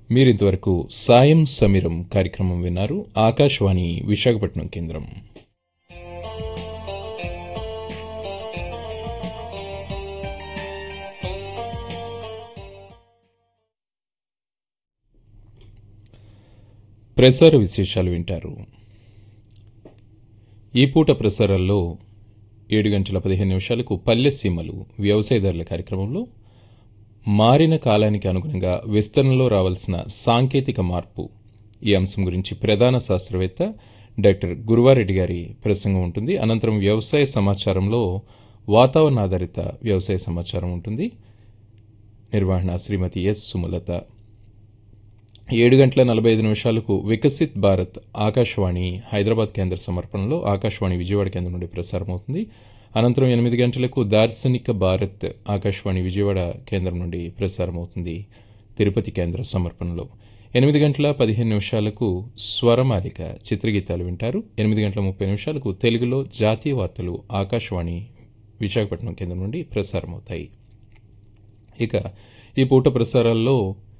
మీరింతవరకు సాయం సమీరం కార్యక్రమం విన్నారు ఆకాశవాణి విశాఖపట్నం కేంద్రం ప్రసార విశేషాలు వింటారు ఈ పూట ప్రసారాల్లో ఏడు గంటల పదిహేను నిమిషాలకు పల్లె సీమలు వ్యవసాయదారుల కార్యక్రమంలో మారిన కాలానికి అనుగుణంగా విస్తరణలో రావాల్సిన సాంకేతిక మార్పు ఈ అంశం గురించి ప్రధాన శాస్త్రవేత్త డాక్టర్ గురువారెడ్డి గారి ప్రసంగం ఉంటుంది అనంతరం వ్యవసాయ సమాచారంలో వాతావరణ ఆధారిత వ్యవసాయ సమాచారం ఉంటుంది నిర్వహణ శ్రీమతి ఎస్ సుమలత ఏడు గంటల నలభై ఐదు నిమిషాలకు వికసిత్ భారత్ ఆకాశవాణి హైదరాబాద్ కేంద్ర సమర్పణలో ఆకాశవాణి విజయవాడ కేంద్రం నుండి ప్రసారం అవుతుంది అనంతరం ఎనిమిది గంటలకు దార్శనిక భారత్ ఆకాశవాణి విజయవాడ కేంద్రం నుండి ప్రసారం అవుతుంది తిరుపతి కేంద్ర సమర్పణలో ఎనిమిది గంటల పదిహేను నిమిషాలకు స్వరమాలిక చిత్రగీతాలు వింటారు ఎనిమిది గంటల ముప్పై నిమిషాలకు తెలుగులో జాతీయ వార్తలు ఆకాశవాణి విశాఖపట్నం కేంద్రం నుండి ప్రసారం అవుతాయి ఇక ఈ పూట ప్రసారాల్లో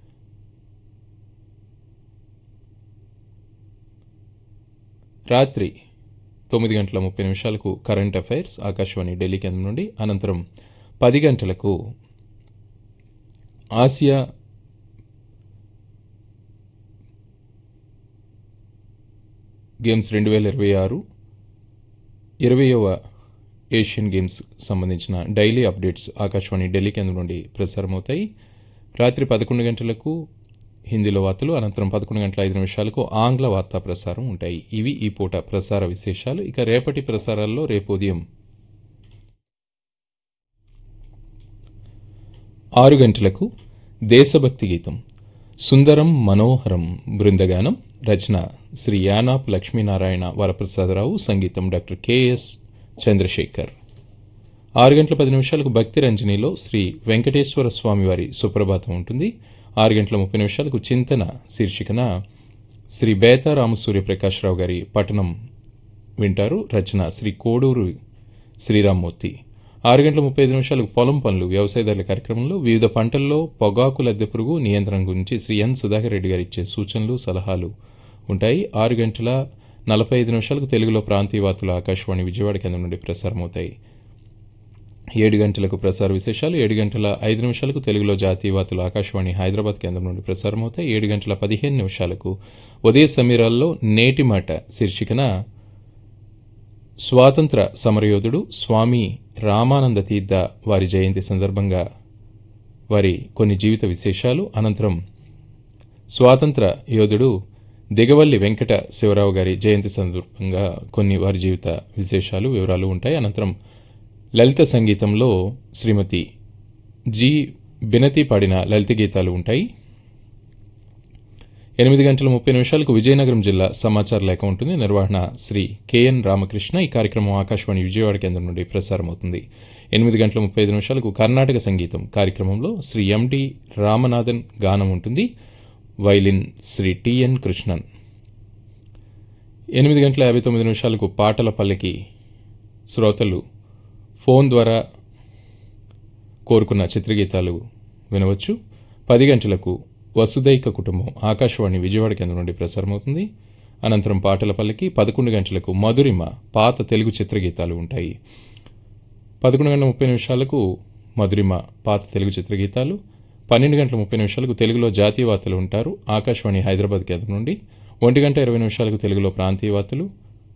రాత్రి తొమ్మిది గంటల ముప్పై నిమిషాలకు కరెంట్ అఫైర్స్ ఆకాశవాణి ఢిల్లీ కేంద్రం నుండి అనంతరం పది గంటలకు ఆసియా గేమ్స్ రెండు వేల ఇరవై ఆరు ఇరవయవ ఏషియన్ గేమ్స్ సంబంధించిన డైలీ అప్డేట్స్ ఆకాశవాణి ఢిల్లీ కేంద్రం నుండి ప్రసారమవుతాయి రాత్రి పదకొండు గంటలకు హిందీలో వార్తలు అనంతరం పదకొండు గంటల ఐదు నిమిషాలకు ఆంగ్ల వార్తా ప్రసారం ఉంటాయి ఇవి ఈ పూట ప్రసార విశేషాలు ఇక రేపటి ప్రసారాల్లో రేపు ఉదయం ఆరు గంటలకు దేశభక్తి గీతం సుందరం మనోహరం బృందగానం రచన శ్రీ యానాప్ లక్ష్మీనారాయణ వరప్రసాదరావు సంగీతం డాక్టర్ కెఎస్ చంద్రశేఖర్ ఆరు గంటల పది నిమిషాలకు భక్తి రంజనిలో శ్రీ వెంకటేశ్వర స్వామి వారి సుప్రభాతం ఉంటుంది ఆరు గంటల ముప్పై నిమిషాలకు చింతన శీర్షికన శ్రీ బేతా రామసూర్యప్రకాశ్రావు గారి పఠనం వింటారు రచన శ్రీ కోడూరు శ్రీరామ్మూర్తి ఆరు గంటల ముప్పై ఐదు నిమిషాలకు పొలం పనులు వ్యవసాయదారుల కార్యక్రమంలో వివిధ పంటల్లో పొగాకు లద్దె పురుగు నియంత్రణ గురించి శ్రీ ఎన్ సుధాకర్ రెడ్డి గారు ఇచ్చే సూచనలు సలహాలు ఉంటాయి ఆరు గంటల నలభై ఐదు నిమిషాలకు తెలుగులో ప్రాంతీయ వార్తలు ఆకాశవాణి విజయవాడ కేంద్రం నుండి ప్రసారమవుతాయి ఏడు గంటలకు ప్రసార విశేషాలు ఏడు గంటల ఐదు నిమిషాలకు తెలుగులో జాతీయ వార్తలు ఆకాశవాణి హైదరాబాద్ కేంద్రం నుండి ప్రసారమవుతాయి ఏడు గంటల పదిహేను నిమిషాలకు ఉదయ సమీరాల్లో నేటి మాట శీర్షికన స్వాతంత్ర సమరయోధుడు స్వామి రామానంద తీర్థ వారి జయంతి సందర్భంగా వారి కొన్ని జీవిత విశేషాలు అనంతరం స్వాతంత్ర యోధుడు దిగవల్లి వెంకట శివరావు గారి జయంతి సందర్భంగా కొన్ని వారి జీవిత విశేషాలు వివరాలు ఉంటాయి అనంతరం లలిత సంగీతంలో శ్రీమతి జి బినతి పాడిన లలిత గీతాలు ఉంటాయి ఎనిమిది గంటల ముప్పై నిమిషాలకు విజయనగరం జిల్లా సమాచార లేఖ ఉంటుంది నిర్వహణ శ్రీ కెఎన్ రామకృష్ణ ఈ కార్యక్రమం ఆకాశవాణి విజయవాడ కేంద్రం నుండి ప్రసారమవుతుంది ఎనిమిది గంటల ముప్పై ఐదు నిమిషాలకు కర్ణాటక సంగీతం కార్యక్రమంలో శ్రీ ఎండి రామనాథన్ గానం ఉంటుంది వైలిన్ శ్రీ టిఎన్ కృష్ణన్ ఎనిమిది గంటల యాభై తొమ్మిది నిమిషాలకు పాటల పల్లకి శ్రోతలు ఫోన్ ద్వారా కోరుకున్న చిత్రగీతాలు వినవచ్చు పది గంటలకు వసుదైక కుటుంబం ఆకాశవాణి విజయవాడ కేంద్రం నుండి ప్రసారమవుతుంది అనంతరం పాటల పల్లకి పదకొండు గంటలకు మధురిమ పాత తెలుగు చిత్రగీతాలు ఉంటాయి పదకొండు గంటల ముప్పై నిమిషాలకు మధురిమ పాత తెలుగు చిత్రగీతాలు పన్నెండు గంటల ముప్పై నిమిషాలకు తెలుగులో జాతీయ వార్తలు ఉంటారు ఆకాశవాణి హైదరాబాద్ కేంద్రం నుండి ఒంటి గంట ఇరవై నిమిషాలకు తెలుగులో ప్రాంతీయ వార్తలు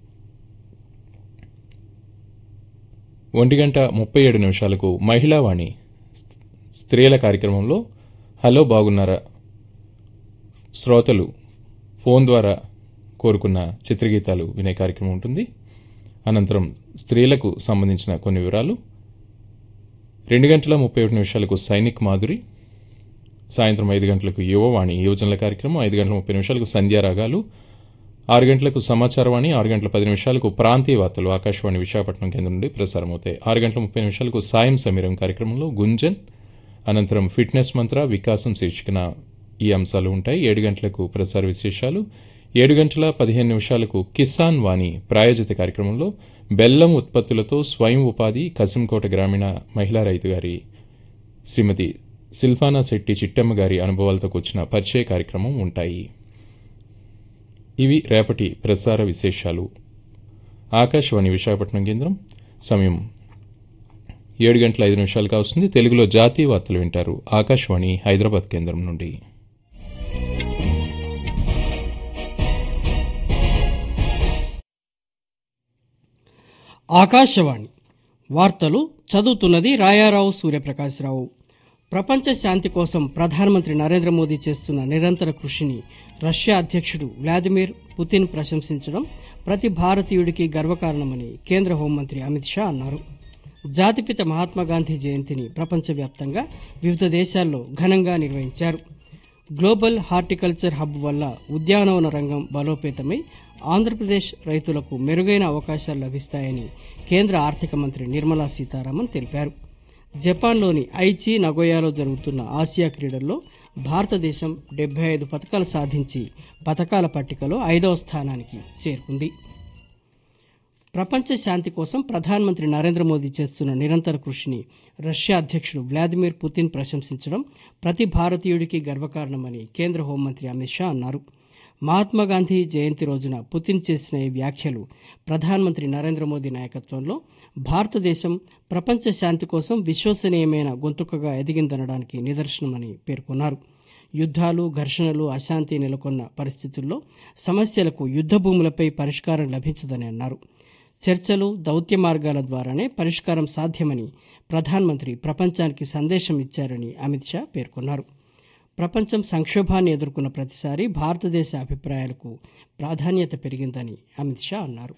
ఒంటి గంట ముప్పై ఏడు నిమిషాలకు మహిళావాణి స్త్రీల కార్యక్రమంలో హలో బాగున్నారా శ్రోతలు ఫోన్ ద్వారా కోరుకున్న చిత్రగీతాలు వినే కార్యక్రమం ఉంటుంది అనంతరం స్త్రీలకు సంబంధించిన కొన్ని వివరాలు రెండు గంటల ముప్పై ఒకటి నిమిషాలకు సైనిక్ మాధురి సాయంత్రం ఐదు గంటలకు యువవాణి యువజనుల కార్యక్రమం ఐదు గంటల ముప్పై నిమిషాలకు సంధ్యారాగాలు ఆరు గంటలకు సమాచారవాణి ఆరు గంటల పది నిమిషాలకు ప్రాంతీయ వార్తలు ఆకాశవాణి విశాఖపట్నం కేంద్రం నుండి ప్రసారమవుతాయి ఆరు గంటల ముప్పై నిమిషాలకు సాయం సమీరం కార్యక్రమంలో గుంజన్ అనంతరం ఫిట్నెస్ మంత్ర వికాసం శీర్షికన ఈ అంశాలు ఉంటాయి ఏడు గంటలకు ప్రసార విశేషాలు ఏడు గంటల పదిహేను నిమిషాలకు కిసాన్ వాణి ప్రాయోజిత కార్యక్రమంలో బెల్లం ఉత్పత్తులతో స్వయం ఉపాధి కసింకోట గ్రామీణ మహిళా రైతు గారి శ్రీమతి శిల్పానా శెట్టి చిట్టమ్మ గారి అనుభవాలతో కూర్చిన పరిచయ కార్యక్రమం ఉంటాయి ఇవి రేపటి ప్రసార విశేషాలు ఆకాశవాణి విశాఖపట్నం కేంద్రం సమయం ఏడు గంటల ఐదు నిమిషాలు కావస్తుంది తెలుగులో జాతీయ వార్తలు వింటారు ఆకాశవాణి హైదరాబాద్ కేంద్రం నుండి ఆకాశవాణి వార్తలు చదువుతున్నది రాయారావు సూర్యప్రకాశ్రావు ప్రపంచ శాంతి కోసం ప్రధానమంత్రి నరేంద్ర మోదీ చేస్తున్న నిరంతర కృషిని రష్యా అధ్యక్షుడు వ్లాదిమిర్ పుతిన్ ప్రశంసించడం ప్రతి భారతీయుడికి గర్వకారణమని కేంద్ర హోంమంత్రి అమిత్ షా అన్నారు జాతిపిత మహాత్మాగాంధీ జయంతిని ప్రపంచవ్యాప్తంగా వివిధ దేశాల్లో ఘనంగా నిర్వహించారు గ్లోబల్ హార్టికల్చర్ హబ్ వల్ల ఉద్యానవన రంగం బలోపేతమై ఆంధ్రప్రదేశ్ రైతులకు మెరుగైన అవకాశాలు లభిస్తాయని కేంద్ర ఆర్థిక మంత్రి నిర్మలా సీతారామన్ తెలిపారు జపాన్లోని ఐచి నగోయాలో జరుగుతున్న ఆసియా క్రీడల్లో భారతదేశం డెబ్బై ఐదు పథకాలు సాధించి పథకాల పట్టికలో ఐదవ స్థానానికి చేరుకుంది ప్రపంచ శాంతి కోసం ప్రధానమంత్రి నరేంద్ర మోదీ చేస్తున్న నిరంతర కృషిని రష్యా అధ్యక్షుడు వ్లాదిమిర్ పుతిన్ ప్రశంసించడం ప్రతి భారతీయుడికి గర్వకారణమని కేంద్ర హోంమంత్రి అమిత్ షా అన్నారు మహాత్మాగాంధీ జయంతి రోజున పుతిన్ చేసిన ఈ వ్యాఖ్యలు ప్రధానమంత్రి నరేంద్ర మోదీ నాయకత్వంలో భారతదేశం ప్రపంచ శాంతి కోసం విశ్వసనీయమైన గొంతుకగా ఎదిగిందనడానికి నిదర్శనమని పేర్కొన్నారు యుద్ధాలు ఘర్షణలు అశాంతి నెలకొన్న పరిస్థితుల్లో సమస్యలకు యుద్ధ భూములపై పరిష్కారం లభించదని అన్నారు చర్చలు దౌత్య మార్గాల ద్వారానే పరిష్కారం సాధ్యమని ప్రధానమంత్రి ప్రపంచానికి సందేశం ఇచ్చారని అమిత్ షా పేర్కొన్నారు ప్రపంచం సంక్షోభాన్ని ఎదుర్కొన్న ప్రతిసారి భారతదేశ అభిప్రాయాలకు ప్రాధాన్యత పెరిగిందని అమిత్ షా అన్నారు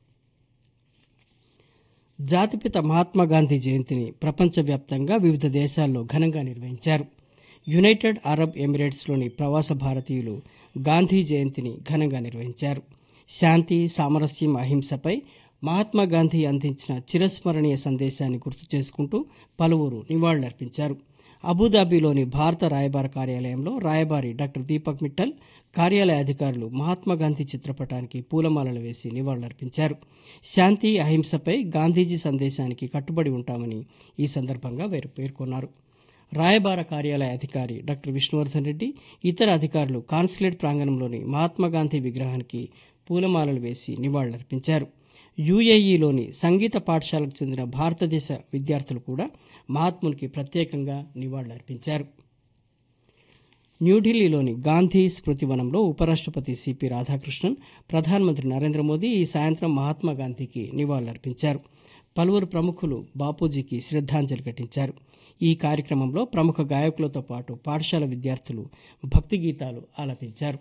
జాతిపిత మహాత్మాగాంధీ జయంతిని ప్రపంచవ్యాప్తంగా వివిధ దేశాల్లో ఘనంగా నిర్వహించారు యునైటెడ్ అరబ్ ఎమిరేట్స్లోని ప్రవాస భారతీయులు గాంధీ జయంతిని ఘనంగా నిర్వహించారు శాంతి సామరస్యం అహింసపై మహాత్మా గాంధీ అందించిన చిరస్మరణీయ సందేశాన్ని గుర్తు చేసుకుంటూ పలువురు నివాళులర్పించారు అబుదాబిలోని భారత రాయబార కార్యాలయంలో రాయబారి డాక్టర్ దీపక్ మిట్టల్ కార్యాలయ అధికారులు మహాత్మా గాంధీ చిత్రపటానికి పూలమాలలు వేసి నివాళులర్పించారు శాంతి అహింసపై గాంధీజీ సందేశానికి కట్టుబడి ఉంటామని ఈ సందర్భంగా వీరు పేర్కొన్నారు రాయబార కార్యాలయ అధికారి డాక్టర్ విష్ణువర్ధన్ రెడ్డి ఇతర అధికారులు కాన్సులేట్ ప్రాంగణంలోని మహాత్మా గాంధీ విగ్రహానికి పూలమాలలు వేసి నివాళులర్పించారు యుఏఈలోని సంగీత పాఠశాలకు చెందిన భారతదేశ విద్యార్థులు కూడా మహాత్మునికి ప్రత్యేకంగా నివాళులర్పించారు న్యూఢిల్లీలోని గాంధీ స్మృతివనంలో ఉపరాష్ట్రపతి సిపి రాధాకృష్ణన్ ప్రధానమంత్రి నరేంద్ర మోదీ ఈ సాయంత్రం మహాత్మా గాంధీకి నివాళులర్పించారు పలువురు ప్రముఖులు బాపూజీకి శ్రద్ధాంజలి ఘటించారు ఈ కార్యక్రమంలో ప్రముఖ గాయకులతో పాటు పాఠశాల విద్యార్థులు భక్తి గీతాలు ఆలపించారు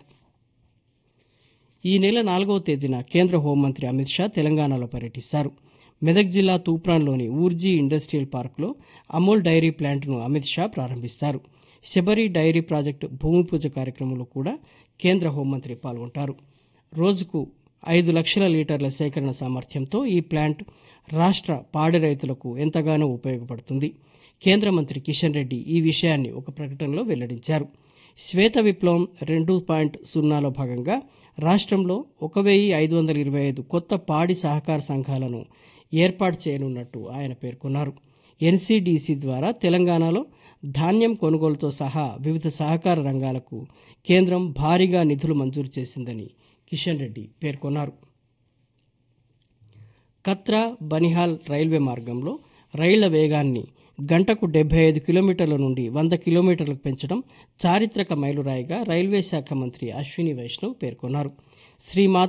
ఈ నెల నాలుగవ తేదీన కేంద్ర హోంమంత్రి అమిత్ షా తెలంగాణలో పర్యటిస్తారు మెదక్ జిల్లా తూప్రాన్లోని ఊర్జీ ఇండస్ట్రియల్ పార్కులో అమూల్ డైరీ ప్లాంట్ను అమిత్ షా ప్రారంభిస్తారు శబరి డైరీ ప్రాజెక్టు భూమి పూజ కార్యక్రమంలో కూడా కేంద్ర హోంమంత్రి పాల్గొంటారు రోజుకు ఐదు లక్షల లీటర్ల సేకరణ సామర్థ్యంతో ఈ ప్లాంట్ రాష్ట్ర పాడి రైతులకు ఎంతగానో ఉపయోగపడుతుంది కేంద్ర మంత్రి కిషన్ రెడ్డి ఈ విషయాన్ని ఒక ప్రకటనలో వెల్లడించారు శ్వేత విప్లవం రెండు పాయింట్ సున్నాలో భాగంగా రాష్ట్రంలో ఒక వెయ్యి ఐదు వందల ఇరవై ఐదు కొత్త పాడి సహకార సంఘాలను ఏర్పాటు చేయనున్నట్టు ఆయన పేర్కొన్నారు ఎన్సీడీసీ ద్వారా తెలంగాణలో ధాన్యం కొనుగోలుతో సహా వివిధ సహకార రంగాలకు కేంద్రం భారీగా నిధులు మంజూరు చేసిందని కిషన్ రెడ్డి పేర్కొన్నారు కత్రా బనిహాల్ రైల్వే మార్గంలో రైళ్ల వేగాన్ని గంటకు డెబ్బై ఐదు కిలోమీటర్ల నుండి వంద కిలోమీటర్లకు పెంచడం చారిత్రక మైలురాయిగా రైల్వే శాఖ మంత్రి అశ్విని వైష్ణవ్ పేర్కొన్నారు శ్రీమాత